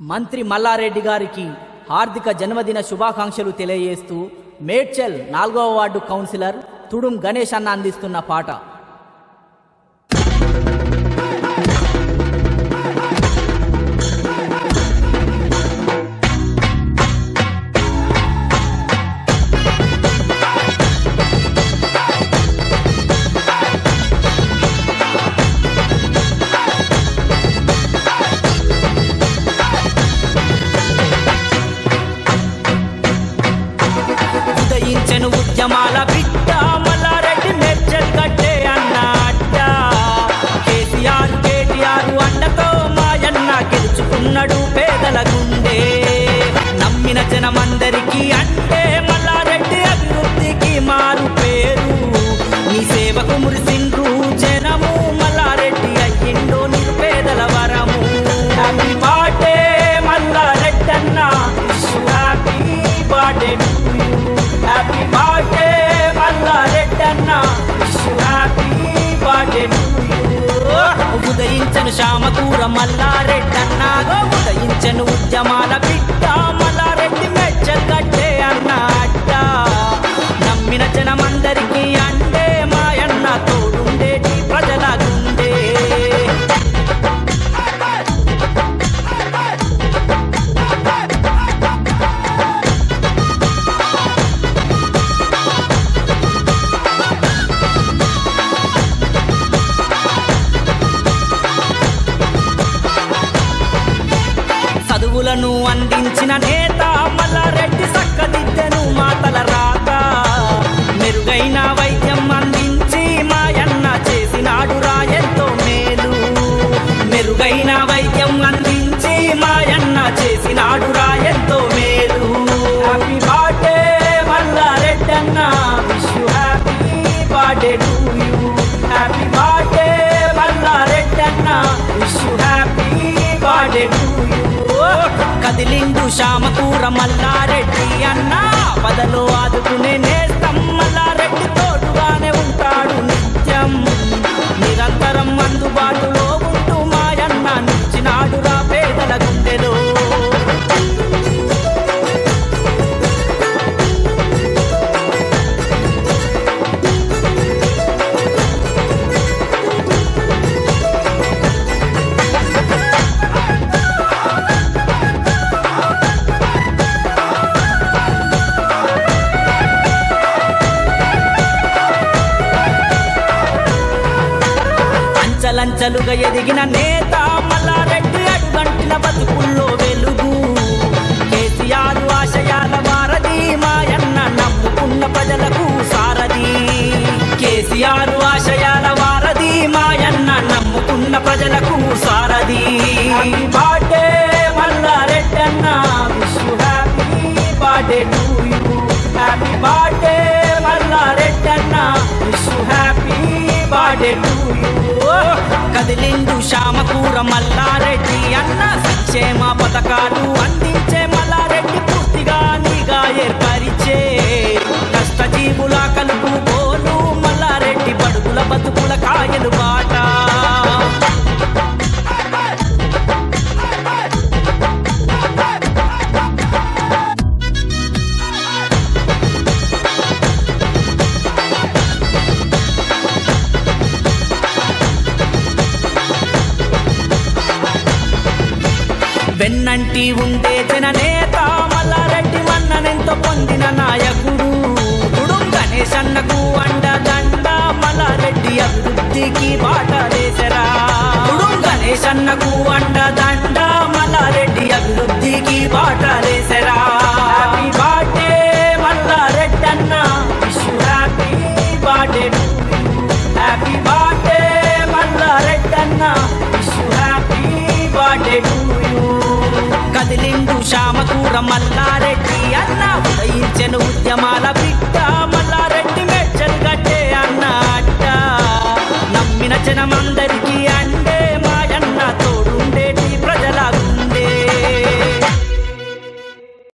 మంత్రి మల్లారెడ్డి గారికి హార్దిక జన్మదిన శుభాకాంక్షలు తెలియజేస్తూ మేడ్చల్ నాలుగవ వార్డు కౌన్సిలర్ తుడుం గణేష్ అన్న అందిస్తున్న పాట ఉదయించెను ఉద్యమాల బిడ్డ మల్లారెడ్డి మెర్చల్ గట్టే అన్న అడ్డ కేసీఆర్ కేటీఆర్ అండతో మాయన్న గెలుచుకున్నాడు పేదల గుండె నమ్మిన జనమందరికీ అంటే మల్లారెడ్డి అభివృద్ధికి మారు పేరు నీ సేవకు మురిసిండ్రు జనము మల్లారెడ్డి అయ్యిండో నిరుపేదల వరము హ్యాపీ బర్త్డే మల్లారెడ్డి అన్న happy birthday to you happy birthday Malla Reddy అన్న హ్యాపీ బర్త్డే టు యూ ఉదయించను శ్యామకూర మల్లారెడ్డన్నాగో ఉదయించను ఉద్యమాల బిడ్డ మల్లారెడ్డి మెచ్చగట్టే అన్న అడ్డ నమ్మిన జనమందరికీ అంటే మాయన్న తోడుండేటి ప్రజల గుండె చదువులను అందించిన నేత మల్లారెడ్డి సక్కదిద్దెను మాతల రాత మెరుగైన వైద్యం అందించి మాయన్న చేసినాడు రాయంతో మేలు మెరుగైన వైద్యం అందించి మాయన్న చేసినాడు రాయంతో మేలు హ్యాపీ బర్త్డే మల్లారెడ్డి అన్న wish you happy birthday to you happy birthday Malla Reddy అన్న wish you happy birthday to you కదిలిండు శ్యామకూర మల్లారెడ్డి అన్న పదలో ఆదుకునే నేస్తం మల్లారెడ్డి తోడుగానే ఉంటాడు నిత్యం నిరంతరం అందుబాటులో ఉంటూ మాయన్న నిలిచినాడు రా పేదల గుండెలో అంచలంచలుగా ఎదిగిన నేత మల్లారెడ్డి అడుగంటిన బతుకుల్లో వెలుగు కేసీఆర్ ఆశయాల వారధి మాయన్న నమ్ముకున్న ప్రజలకు సారథి కేసీఆర్ ఆశయాల వారధి మాయన్న నమ్ముకున్న ప్రజలకు సారథి బర్త్డే మల్లారెడ్డి అన్న wish you happy birthday to you happy birthday Malla Reddy అన్న wish you happy birthday to you కదిలిండు శ్యామకూర మల్లారెడ్డి అన్న సంక్షేమ పథకాలు అందించే మల్లారెడ్డి పూర్తిగా నీగా ఏర్పరిచే కష్టజీవుల కలుపు పోలు మల్లారెడ్డి బడుగుల బతుకుల కాయలు బాట వెన్నంటి ఉండే జననేత మల్లారెడ్డి మన్ననెంతో పొందిన నాయకుడు గుడుం గణేష్ అన్నకు అండదండ మల్లారెడ్డి అభివృద్ధికి బాట వేసరా గుడుం గణేష్ అన్నకు అండదండ మల్లారెడ్డి అభివృద్ధికి బాట వేసరా హ్యాపీ బర్త్డే మల్లారెడ్డి అన్న wish you happy birthday happy birthday Malla Reddy అన్న wish you happy birthday to you కదిలిండు శ్యామకూర మల్లారెడ్డి అన్న ఉదయించెను ఉద్యమాల బిడ్డ మల్లారెడ్డి మెచ్చలు గట్టే అన్న అడ్డ నమ్మిన జనమందరి